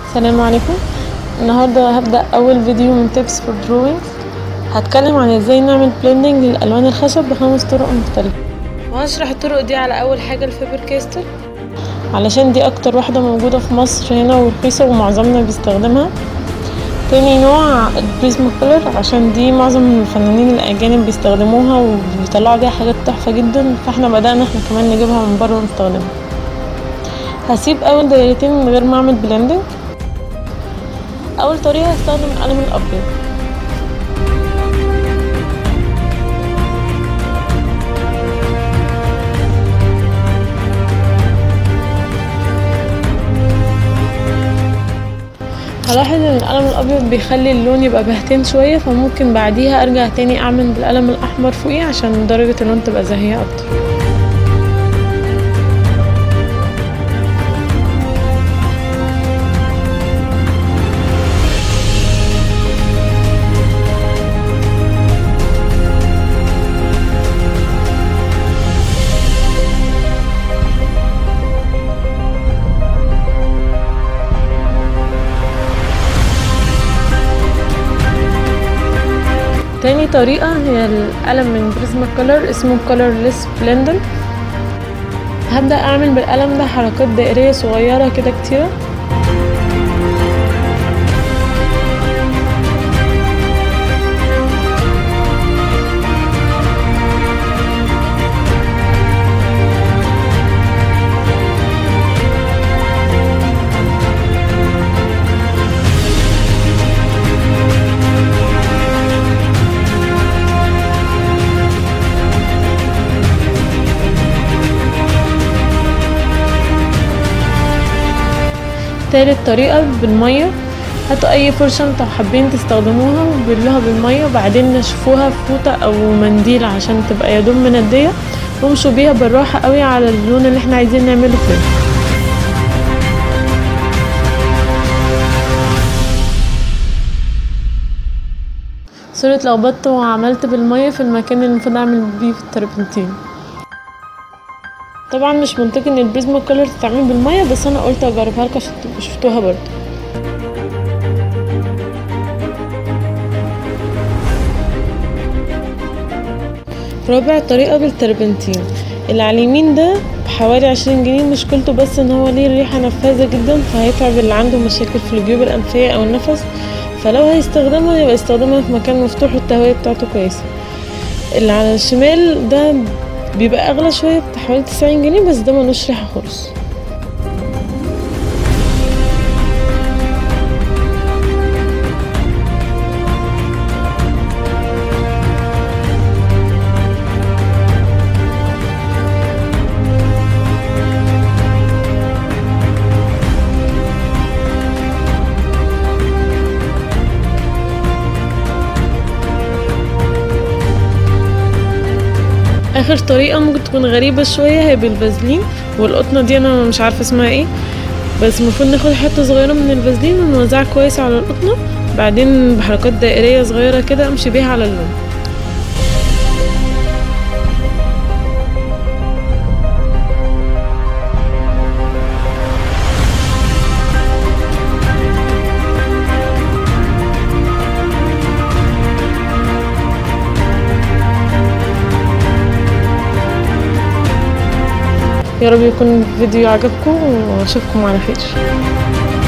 السلام عليكم النهاردة هبدأ أول فيديو من تيبس فور دروينج هتكلم عن ازاي نعمل بلندنج للألوان الخشب بخمس طرق مختلفة وهشرح الطرق دي على أول حاجة الفيبر كاستل علشان دي أكتر واحدة موجودة في مصر هنا ورخيصة ومعظمنا بيستخدمها تاني نوع البريزما كولر عشان دي معظم الفنانين الأجانب بيستخدموها وبيطلعوا بيها حاجات تحفة جدا فاحنا بدأنا احنا كمان نجيبها من بره ونستخدمها هسيب أول دايرتين من غير ما أعمل بلندنج اول طريقه هستخدم القلم الابيض هلاحظ ان القلم الابيض بيخلي اللون يبقى بهتين شويه فممكن بعديها ارجع تاني اعمل بالقلم الاحمر فوقيه عشان درجه اللون تبقى زاهيه اكتر تاني طريقة هي القلم من بريزما كولر اسمه كولرليس بلندر هبدأ أعمل بالقلم ده حركات دائرية صغيرة كده كتيرة تالت طريقة بالمية هاتوا أي فرشة انتوا حابين تستخدموها وبلوها بالمية وبعدين نشفوها في فوطة أو منديل عشان تبقى يدوب مندية وامشوا بيها بالراحة قوي على اللون اللي احنا عايزين نعمله فيه سوري اتلخبطت وعملت بالمية في المكان اللي المفروض اعمل بيه في التربنتين طبعا مش منطقي ان البريزما كولر تتعمل بالميه بس انا قلت اجربها لكم عشان تبقوا شفتوها برضه رابع طريقة بالتربنتين اللي على اليمين ده بحوالي عشرين جنيه مشكلته بس ان هو ليه ريحة نفاذة جدا فهيتعب اللي عنده مشاكل في الجيوب الأنفية أو النفس فلو هيستخدمها يبقى يستخدمها في مكان مفتوح والتهوية بتاعته كويسة اللي على الشمال ده بيبقى اغلى شويه بحوالي تسعين جنيه بس ده ملوش ريحه خالص اخر طريقه ممكن تكون غريبه شويه هي بالفازلين والقطنه دي انا مش عارفه اسمها ايه بس المفروض ناخد حته صغيره من الفازلين ونوزعها كويس على القطنه بعدين بحركات دائريه صغيره كده امشي بيها على اللون يا رب يكون الفيديو عجبكم واشوفكم على خير